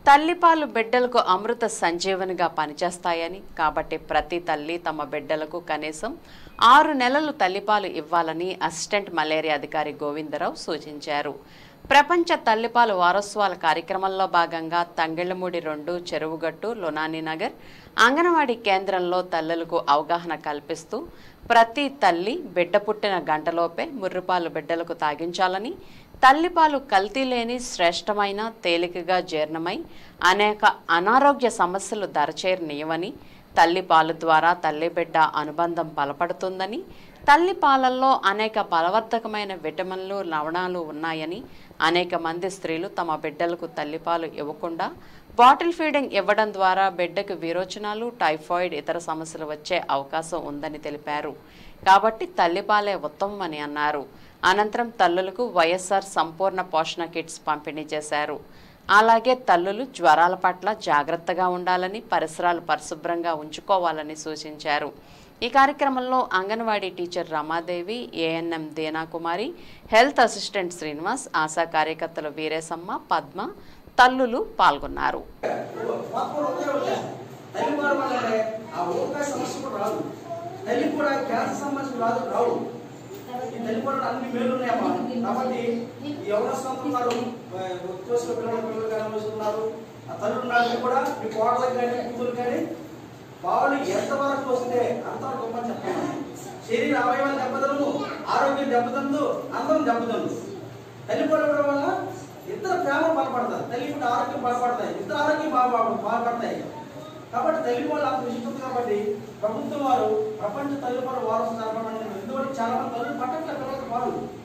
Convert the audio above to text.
తల్లిపాలు బిడ్డలకు అమృత సంజీవనిగా పనిచేస్తాయని కాబట్టి ప్రతి తల్లి తమ బిడ్డలకు కనీసం ఆరు నెలలు తల్లిపాలు ఇవ్వాలని అసిస్టెంట్ మలేరియా అధికారి గోవిందరావు సూచించారు ప్రపంచ తల్లిపాలు వారోత్సవాల కార్యక్రమంలో భాగంగా తంగెళ్లమూడి రెండు చెరువుగట్టు లొనాని నగర్ అంగన్వాడీ కేంద్రంలో తల్లులకు అవగాహన కల్పిస్తూ ప్రతి తల్లి బిడ్డ పుట్టిన గంటలోపే ముర్రుపాలు బిడ్డలకు తాగించాలని తల్లిపాలు కల్తీ లేని శ్రేష్టమైన తేలికగా జీర్ణమై అనేక అనారోగ్య సమస్యలు దరచేరనీయవని తల్లి పాలు ద్వారా తల్లి బిడ్డ అనుబంధం బలపడుతుందని తల్లి పాలల్లో అనేక బలవర్ధకమైన విటమిన్లు లవణాలు ఉన్నాయని అనేక మంది స్త్రీలు తమ బిడ్డలకు తల్లిపాలు ఇవ్వకుండా బాటిల్ ఫీడింగ్ ఇవ్వడం ద్వారా బిడ్డకు విరోచనాలు టైఫాయిడ్ ఇతర సమస్యలు వచ్చే అవకాశం ఉందని తెలిపారు కాబట్టి తల్లిపాలే ఉత్తమమని అన్నారు అనంతరం తల్లులకు వైఎస్ఆర్ సంపూర్ణ పోషణ కిట్స్ పంపిణీ చేశారు అలాగే తల్లులు జ్వరాల పట్ల జాగ్రత్తగా ఉండాలని పరిసరాలు పరిశుభ్రంగా ఉంచుకోవాలని సూచించారు ఈ కార్యక్రమంలో anganwadi teacher Ramadevi ANM Deenakumari health assistant Srinivas ASHA కార్యకర్తలు వీరేశమ్మ పద్మ తల్లులు పాల్గొన్నారు పాపలు ఒకే ఉంటాయి తల్లి వారి వల్లనే ఆ ఊరకాయ సమస్య కూడా రాదు తల్లి కూడా క్యాన్సర్ సమస్య రాదు రావు ఈ తల్లి కూడా అన్ని మేలు ఉన్నాయమ్మా కాబట్టి ఎవరు ఉన్నారు చూసిన పిల్లలు పిల్లలు కానీ వస్తున్నారు ఆ తల్లి ఉన్నారు కూడా మీ కోడలకు కానీ కూతురు కానీ పాలు ఎంతవరకు వస్తే అంతవరకు గొప్పని చెప్పాను శరీర అవయవాలు దెబ్బతను ఆరోగ్యం దెబ్బతందు అందం దెబ్బతందు తల్లి పడవడం వల్ల ఇద్దరు ప్రేమ బలపడతారు తల్లి కూడా ఆరోగ్యం బలపడతాయి ఇద్దరు ఆరోగ్యం బాగా బాగుపడతాయి కాబట్టి తల్లి వాళ్ళు అంత విషయం కాబట్టి ప్రభుత్వం వారు ప్రపంచ తల్లి పడ వారసు జరపడం ఎందుకంటే చాలా మంది తల్లి పట్టట్ల పిల్లలకు పాలు